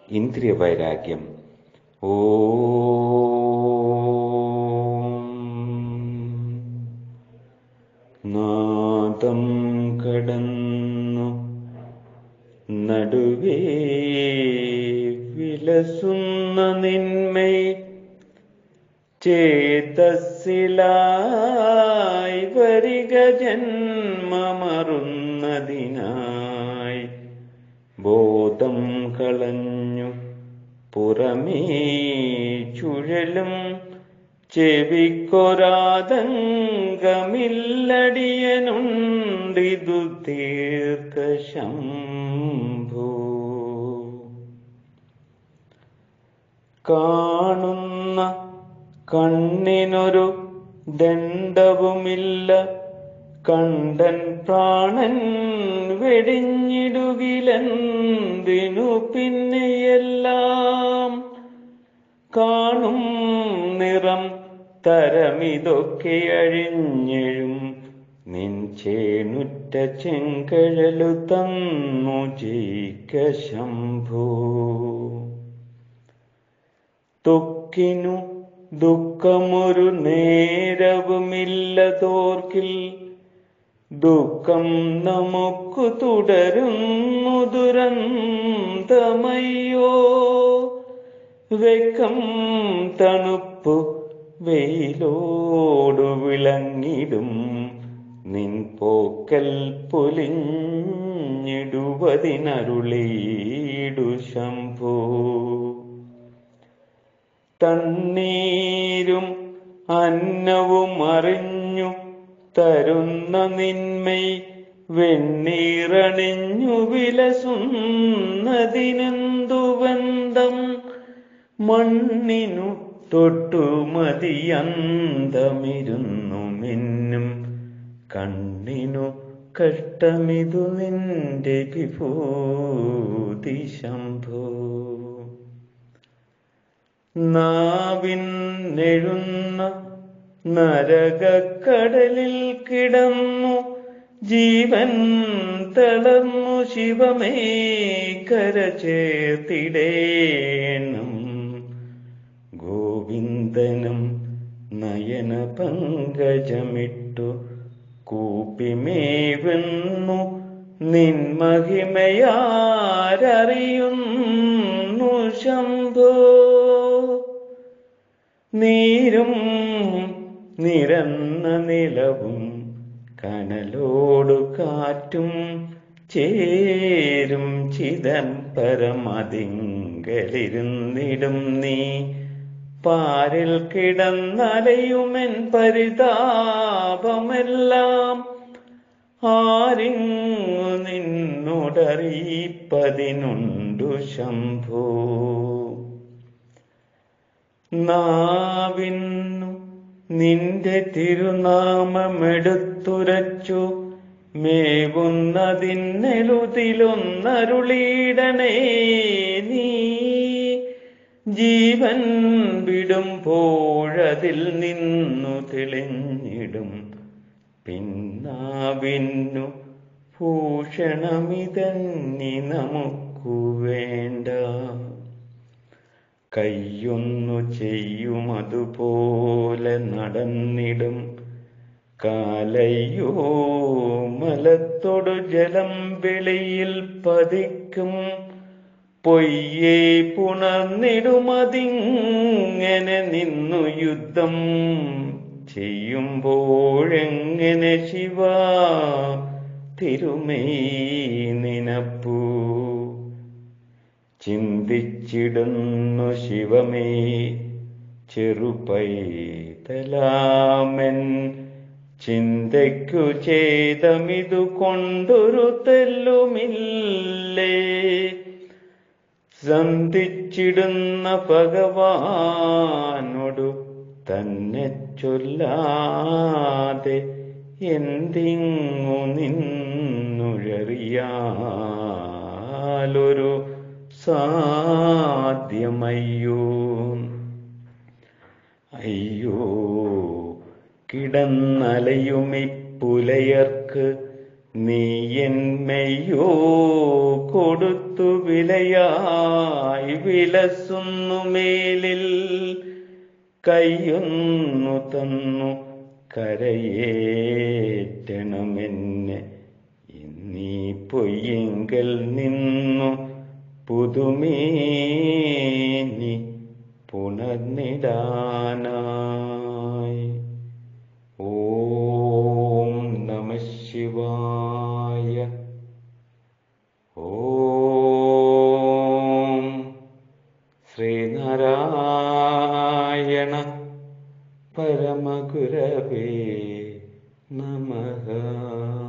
ഇന്ദ്രിയവൈരാഗ്യം ഓം നാദം കടന്നു നടുവേ വിലസുന്ന നിന്മേ ചേതസ്സിലായി വരിക ജന്മമറുന്നതിനായി ബോധം കളഞ്ഞു പുറമേ ചുഴലും ചെവിക്കൊരാതങ്കമില്ലടിയനുണ്ടിതു തീർക്ക ശംഭു കാണുന്ന കണ്ണിനൊരു ദണ്ഡവുമില്ല കണ്ടൻ പ്രാണൻ വെടിഞ്ഞിടുകിലെന്തിനു പിന്നെയെല്ലാം കാണും നിറം തരമിതൊക്കെ അഴിഞ്ഞെഴും നിൻ ചേണുറ്റ ചെങ്കഴലു തന്നു ജയിക്ക ശംഭു തൊക്കിനു ദുഃഖമൊരു നേരവുമില്ലതോർക്കിൽ ദുഃഖം നമുക്കു തുടരുന്നു ദുരന്തമയ്യോ വെക്കം തണുപ്പു വെയിലോടു വിളങ്ങിടും നിൻ പോക്കൽ പൊലിഞ്ഞിടുവതിനരുളീടു ശംഭു തണ്ണീരും അന്നവും അറിഞ്ഞു തരുന്ന നിന്മൈ വെണ്ണീറണിഞ്ഞു വിലസുന്നതിനെന്തു ബന്ധം മണ്ണിനു തൊട്ടുമതിയന്തമിരുന്നു മിന്നും കണ്ണിനു കഷ്ടമിതു നിന്റെ വിഭൂതി ശംഭോ നാവിന്നെഴുന്ന നരകക്കടലിൽ കിടന്നു ജീവൻ തളർന്നു ശിവമേ കര ചേർത്തിടേണം ഗോവിന്ദനും നയന പങ്കജമിട്ടു കൂപ്പിമേവുന്നു നിൻമഹിമയാരറിയുന്നു ശംഭോ നീരും നിരന്ന നിലവും കനലോടു കാറ്റും ചേരും ചിദംബരമതിങ്കലിരുന്നിടും നീ പാരിൽ കിടന്നലയുമെൻ പരിതാപമെല്ലാം ആരിങ്ങു നിന്നോടറിയിപ്പതിനുണ്ടു ശംഭോ നാവിന്നു നിന്റെ തിരുനാമമെടുത്തുരച്ചു മേവുന്നതിന്നെലുതിലൊന്നരുളീടണേ നീ ജീവൻ വിടുമ്പോഴതിൽ നിന്നു തെളിഞ്ഞിടും പിന്നാവിന്നു ഭൂഷണമിതന്നി നമുക്കു വേണ്ട കയ്യൊന്നു ചെയ്യുമതുപോലെ നടന്നിടും കാലയ്യോ മലത്തൊടു ജലം വെളിയിൽ പതിക്കും പൊയ്യെ പുണർന്നിടുമതിങ്ങനെ നിന്നു യുദ്ധം ചെയ്യുമ്പോഴെങ്ങനെ ശിവ തിരുമേ നിനപ്പൂ ചിന്തിച്ചിടുന്നു ശിവമേ ചെറുപൈതലാമൻ ചിന്തയ്ക്കു ചെയ്തമിതു കൊണ്ടൊരു തെല്ലുമില്ലേ സന്ധിച്ചിടുന്ന ഭഗവാനോടു തന്നെ ചൊല്ലാതെ എന്തിങ്ങു നിന്നുഴറിയാലൊരു സാധ്യമയ്യോ അയ്യോ കിടന്നലയുമിപ്പുലയർക്ക് നീ എന്മയ്യോ കൊടുത്ത മുത്തുവിലയായി വിലസുന്നു മേലിൽ കയ്യൊന്നു തന്നു കരയേറ്റണമെന്നെ ഇന്നീ പൊയ്യെങ്കിൽ നിന്നു പുതുമേനി പുണർന്നിടാനായി ഓം നമ ശിവായ ഓം ശ്രീനാരായണ പരമഗുരവേ നമഃ